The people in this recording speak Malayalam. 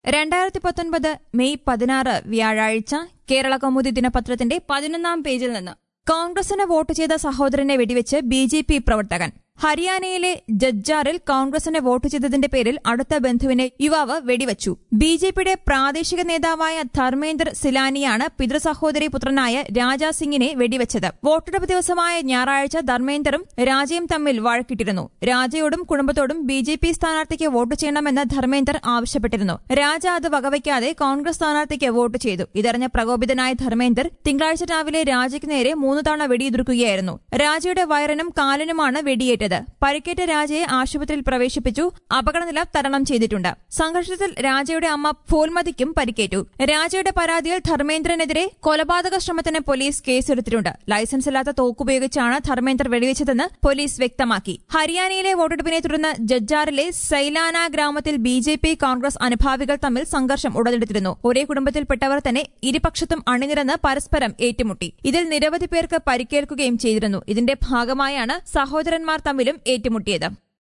രണ്ടായിരത്തി പത്തൊൻപത് മെയ് പതിനാറ് വ്യാഴാഴ്ച കേരള കൗമുദി ദിനപത്രത്തിന്റെ പതിനൊന്നാം പേജിൽ നിന്ന് കോൺഗ്രസിന് വോട്ട് ചെയ്ത സഹോദരനെ വെടിവെച്ച് ബി ജെ പി പ്രവർത്തകൻ ഹരിയാനയിലെ ജജ്ജാറിൽ കോൺഗ്രസിന് വോട്ട് ചെയ്തതിന്റെ പേരിൽ അടുത്ത ബന്ധുവിനെ യുവാവ് വെടിവച്ചു ബി ജെ പിയുടെ പ്രാദേശിക നേതാവായ ധർമ്മേന്ദർ സിലാനിയാണ് പിതൃസഹോദരി പുത്രനായ രാജാ സിംഗിനെ വെടിവെച്ചത് വോട്ടെടുപ്പ് ദിവസമായ ഞായറാഴ്ച ധർമ്മേന്ദറും രാജയും തമ്മിൽ വഴക്കിട്ടിരുന്നു രാജയോടും കുടുംബത്തോടും ബി ജെ പി സ്ഥാനാർത്ഥിക്ക് വോട്ട് ചെയ്യണമെന്ന് ധർമ്മേന്ദർ ആവശ്യപ്പെട്ടിരുന്നു രാജ അത് വകവയ്ക്കാതെ കോൺഗ്രസ് സ്ഥാനാർത്ഥിക്ക് വോട്ട് ചെയ്തു ഇതറിഞ്ഞ പ്രകോപിതനായ ധർമ്മേന്ദർ തിങ്കളാഴ്ച രാവിലെ രാജയ്ക്ക് നേരെ മൂന്ന് തവണ വെടിയുതിർക്കുകയായിരുന്നു രാജയുടെ വയറിനും കാലിനുമാണ് വെടിയേറ്റത് പരിക്കേറ്റ രാജയെ ആശുപത്രിയിൽ പ്രവേശിപ്പിച്ചു അപകടനില തരണം ചെയ്തിട്ടുണ്ട് സംഘർഷത്തിൽ രാജയുടെ അമ്മ ഫോൽമതിക്കും പരിക്കേറ്റു രാജയുടെ പരാതിയിൽ ധർമ്മേന്ദ്രനെതിരെ കൊലപാതക ശ്രമത്തിന് പോലീസ് കേസെടുത്തിട്ടുണ്ട് ലൈസൻസ് ഇല്ലാത്ത തോക്കുപയോഗിച്ചാണ് ധർമ്മേന്ദ്ര വെടിവെച്ചതെന്ന് പോലീസ് വ്യക്തമാക്കി ഹരിയാനയിലെ വോട്ടെടുപ്പിനെ തുടർന്ന് ജജ്ജാറിലെ സൈലാന ഗ്രാമത്തിൽ ബി ജെ പി കോൺഗ്രസ് അനുഭാവികൾ തമ്മിൽ സംഘർഷം ഉടലെടുത്തിരുന്നു ഒരേ കുടുംബത്തിൽപ്പെട്ടവർ തന്നെ ഇരുപക്ഷത്തും അണിനിരന്ന് പരസ്പരം ഏറ്റുമുട്ടി ഇതിൽ നിരവധി പേർക്ക് പരിക്കേൽക്കുകയും ചെയ്തിരുന്നു ഇതിന്റെ ഭാഗമായാണ് സഹോദരന്മാർ തമ്മിലും ഏറ്റുമുട്ടിയത്